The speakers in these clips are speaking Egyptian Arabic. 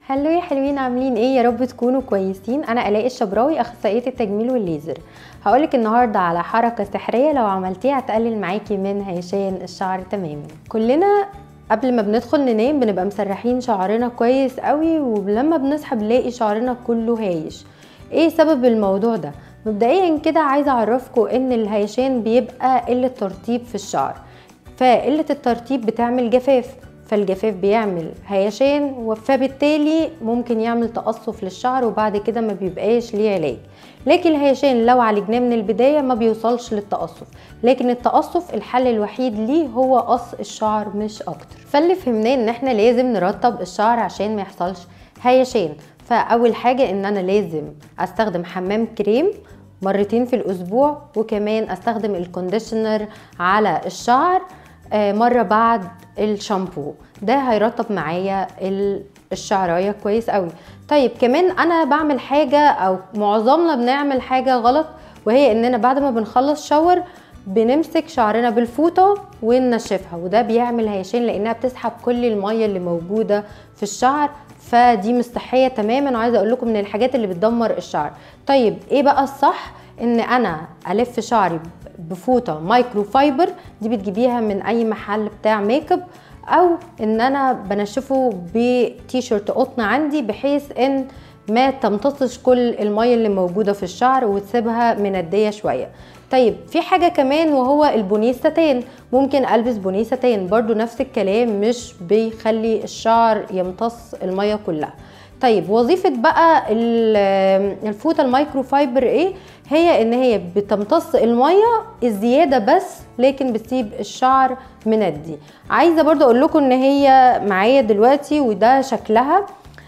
هلو يا حلوين عاملين ايه يا رب تكونوا كويسين انا الاء الشبراوي اخصائيه التجميل والليزر هقولك النهارده على حركه سحريه لو عملتيها هتقلل معاكي من هيشان الشعر تماما كلنا قبل ما بندخل ننام بنبقى مسرحين شعرنا كويس قوي ولما بنصحى بنلاقي شعرنا كله هايش ايه سبب الموضوع ده مبدئيا كده عايزه اعرفكم ان الهيشان بيبقى قله ترطيب في الشعر فقله الترطيب بتعمل جفاف فالجفاف بيعمل هيشان فبالتالي ممكن يعمل تقصف للشعر وبعد كده ما بيبقاش ليه علاج لكن الهيشان لو عالجناه من البداية ما بيوصلش للتقصف لكن التقصف الحل الوحيد ليه هو قص الشعر مش اكتر فاللي فهمناه ان احنا لازم نرطب الشعر عشان ما يحصلش هيشان فاول حاجة ان انا لازم استخدم حمام كريم مرتين في الاسبوع وكمان استخدم الكونديشنر على الشعر مرة بعد الشامبو ده هيرطب معايا الشعرايه كويس قوي طيب كمان انا بعمل حاجه او معظمنا بنعمل حاجه غلط وهي اننا بعد ما بنخلص شاور بنمسك شعرنا بالفوطه وننشفها وده بيعمل هيشان لانها بتسحب كل الميه اللي موجوده في الشعر فدي مش صحيه تماما وعايزه اقول لكم من الحاجات اللي بتدمر الشعر طيب ايه بقى الصح ان انا الف شعري بفوطه مايكرو فايبر دي بتجيبيها من اي محل بتاع ميك اب او ان انا بنشفه بتيشرت قطن عندي بحيث ان ما تمتصش كل الميه اللي موجوده في الشعر وتسيبها منديه شويه طيب في حاجة كمان وهو البونيه ستان ممكن البس بونيه ستان برضو نفس الكلام مش بيخلي الشعر يمتص المية كلها طيب وظيفة بقى الفوطة المايكرو فايبر ايه هي ان هي بتمتص المية الزيادة بس لكن بتسيب الشعر مندي عايزة برضو اقول لكم ان هي معايا دلوقتي وده شكلها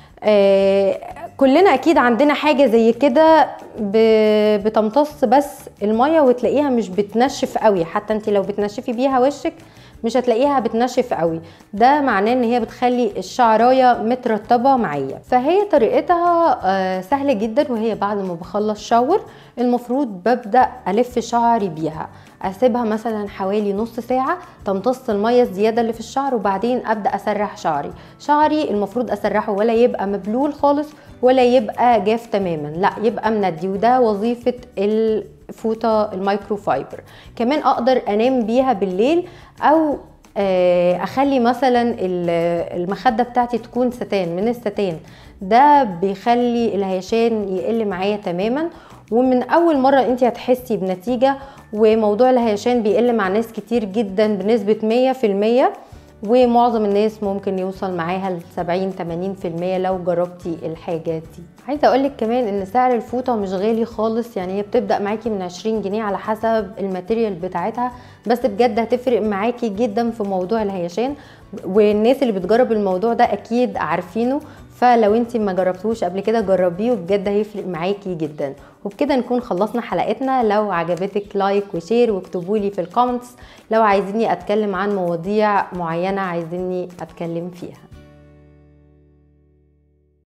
آه كلنا اكيد عندنا حاجه زي كده بتمتص بس الميه وتلاقيها مش بتنشف قوي حتى انت لو بتنشفي بيها وشك مش هتلاقيها بتنشف قوي ده معناه ان هي بتخلي الشعرايه مترطبه معايا فهي طريقتها سهله جدا وهي بعد ما بخلص شاور المفروض ببدا الف شعري بيها اسيبها مثلا حوالي نص ساعه تمتص الميه الزياده اللي في الشعر وبعدين ابدا اسرح شعري شعري المفروض اسرحه ولا يبقى مبلول خالص ولا يبقى جاف تماما لا يبقى مندي وده وظيفه الفوطه المايكرو فايبر كمان اقدر انام بيها بالليل او اخلي مثلا المخده بتاعتي تكون ستان من الستان ده بيخلي الهيشان يقل معايا تماما ومن اول مره انت هتحسي بنتيجه وموضوع الهيشان بيقل مع ناس كتير جدا بنسبه 100% ومعظم الناس ممكن يوصل معاها ل 70 80% لو جربتي الحاجات دي عايزه اقول لك كمان ان سعر الفوطه مش غالي خالص يعني هي بتبدا معاكي من 20 جنيه على حسب الماتيريال بتاعتها بس بجد هتفرق معاكي جدا في موضوع الهيشان والناس اللي بتجرب الموضوع ده اكيد عارفينه فلو انت ما جربتوش قبل كده جربيه وبجد هيفرق معاكي جدا وبكده نكون خلصنا حلقتنا لو عجبتك لايك وشير واكتبوا لي في الكومنتس لو عايزيني اتكلم عن مواضيع معينه عايزيني اتكلم فيها